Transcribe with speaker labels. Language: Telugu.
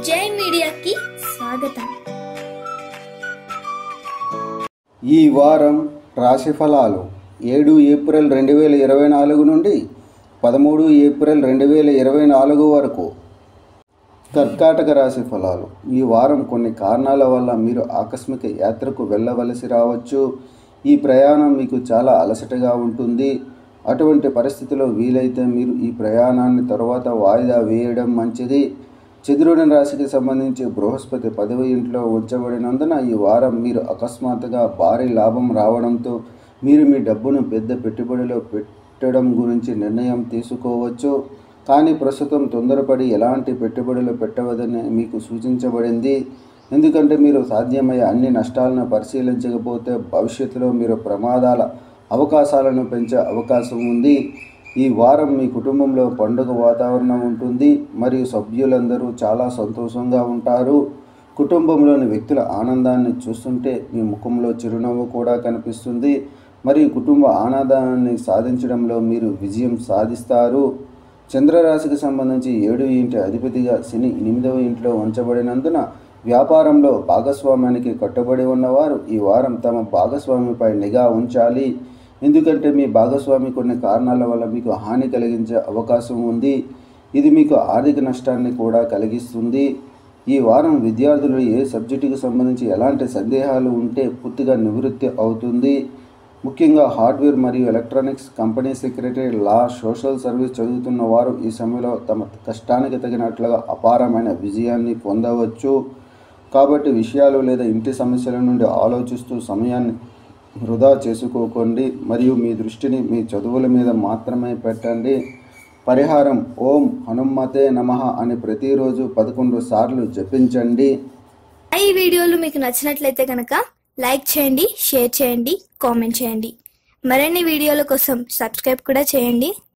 Speaker 1: జై మీడియాకి స్వాగతం
Speaker 2: ఈ వారం రాశి ఫలాలు ఏడు ఏప్రిల్ రెండు వేల ఇరవై నాలుగు నుండి పదమూడు ఏప్రిల్ రెండు వేల ఇరవై నాలుగు వరకు కర్కాటక రాశి ఫలాలు ఈ వారం కొన్ని కారణాల వల్ల మీరు ఆకస్మిక యాత్రకు వెళ్ళవలసి రావచ్చు ఈ ప్రయాణం మీకు చాలా అలసటగా ఉంటుంది అటువంటి పరిస్థితిలో వీలైతే మీరు ఈ ప్రయాణాన్ని తర్వాత వాయిదా వేయడం మంచిది చంద్రుని రాశికి సంబంధించి బృహస్పతి పదవి ఇంట్లో ఉంచబడినందున ఈ వారం మీరు అకస్మాత్తుగా భారీ లాభం రావడంతో మీరు మీ డబ్బును పెద్ద పెట్టుబడిలో పెట్టడం గురించి నిర్ణయం తీసుకోవచ్చు కానీ ప్రస్తుతం తొందరపడి ఎలాంటి పెట్టుబడులు పెట్టవదని మీకు సూచించబడింది ఎందుకంటే మీరు సాధ్యమయ్యే అన్ని నష్టాలను పరిశీలించకపోతే భవిష్యత్తులో మీరు ప్రమాదాల అవకాశాలను పెంచే అవకాశం ఉంది ఈ వారం మీ కుటుంబంలో పండుగ వాతావరణం ఉంటుంది మరియు సభ్యులందరూ చాలా సంతోషంగా ఉంటారు కుటుంబంలోని వ్యక్తుల ఆనందాన్ని చూస్తుంటే మీ ముఖంలో చిరునవ్వు కూడా కనిపిస్తుంది మరియు కుటుంబ ఆనందాన్ని సాధించడంలో మీరు విజయం సాధిస్తారు చంద్రరాశికి సంబంధించి ఏడు ఇంటి అధిపతిగా శని ఎనిమిదవ ఇంట్లో ఉంచబడినందున వ్యాపారంలో భాగస్వామ్యానికి కట్టుబడి ఉన్నవారు ఈ వారం తమ భాగస్వామిపై నిఘా ఉంచాలి ఎందుకంటే మీ భాగస్వామి కొన్ని కారణాల వల్ల మీకు హాని కలిగించే అవకాశం ఉంది ఇది మీకు ఆర్థిక నష్టాన్ని కూడా కలిగిస్తుంది ఈ వారం విద్యార్థులు ఏ సబ్జెక్టుకు సంబంధించి ఎలాంటి సందేహాలు ఉంటే పూర్తిగా నివృత్తి అవుతుంది ముఖ్యంగా హార్డ్వేర్ మరియు electronics company secretary law social service చదువుతున్న వారు ఈ సమయంలో తమ కష్టానికి తగినట్లుగా అపారమైన విజయాన్ని పొందవచ్చు కాబట్టి విషయాలు లేదా ఇంటి సమస్యల నుండి ఆలోచిస్తూ సమయాన్ని వృధా చేసుకోకండి మరియు మీ దృష్టిని మీ చదువుల మీద మాత్రమే పెట్టండి పరిహారం ఓం హనుమతే నమః అని ప్రతిరోజు పదకొండు సార్లు జపించండి
Speaker 1: ఈ వీడియోలు మీకు నచ్చినట్లయితే కనుక లైక్ చేయండి షేర్ చేయండి కామెంట్ చేయండి మరిన్ని వీడియోల కోసం సబ్స్క్రైబ్ కూడా చేయండి